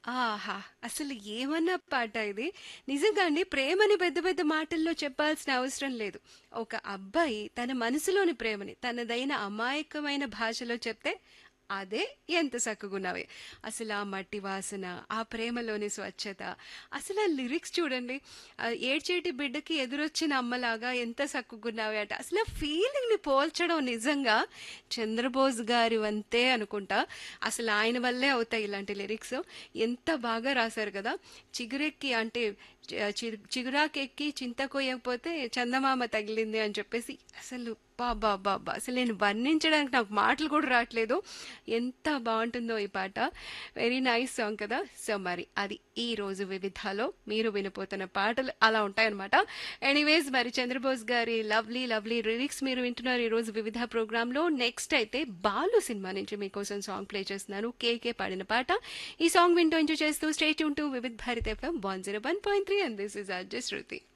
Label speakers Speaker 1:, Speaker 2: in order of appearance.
Speaker 1: ఆహా! అసలు ఏమన్నా పాట ఇది. నిజంగా అండి ప్రేమని పెద్ద పెద్ద మాటల్లో చెప్పాల్సిన అవసరం లేదు. ఒక అబ్బాయి తన మనసులోని ప్రేమని తనదైన అమాయకమైన భాషలో చెప్తే అదే ఎంత సక్కగున్నావే. అసలు ఆ మట్టి వాసన, ఆ ప్రేమలోని స్వచ్ఛత, అసలు ఆ లిరిక్స్ చూడండి. ఆహ్, ఏడ్చేటి బిడ్డకి ఎదురొచ్చిన అమ్మలాగా ఎంత సక్కగున్నావే అట. అసలు ఆ ఫీలింగ్‌ని పోల్చడం నిజంగా చంద్రబోస్ గారి వంతే అనుకుంటా. అసలు ఆయన వల్లే అవుతాయి ఇలాంటి లిరిక్స్. ఎంత బాగా రాశారు కదా! చిగురెక్కి అంటే చ చి చిగురాకెక్కి చింత కొయ్యకపోతే చందమామ తగిలింది అని చెప్పేసి అసలు అబ్బబ్బబ్బబ్బా! అసలు నేను వర్ణించడానికి నాకు మాటలు కూడా రాట్లేదు. ఎంత బావుంటుందో ఈ పాట. వెరీ నైస్ సాంగ్ కదా! సో, మరి అది ఈ రోజు వివిధాలో మీరు వినబోతున్న పాటలు అలా ఉంటాయన్నమాట. ఎనీవేస్ మరి చంద్రబోస్ గారి లవ్లీ లవ్లీ లిరిక్స్ మీరు వింటున్నారు ఈరోజు వివిధ ప్రోగ్రామ్‌లో. నెక్స్ట్ అయితే 'బాలు' సినిమా నుంచి మీకోసం సాంగ్ ప్లే చేస్తున్నాను. 'కేకే' పాడిన పాట. ఈ సాంగ్ వింటూ ఎంజాయ్ చేస్తూ stay tune to Vividh Bharat FM 101.3 and this is RJ Shruti.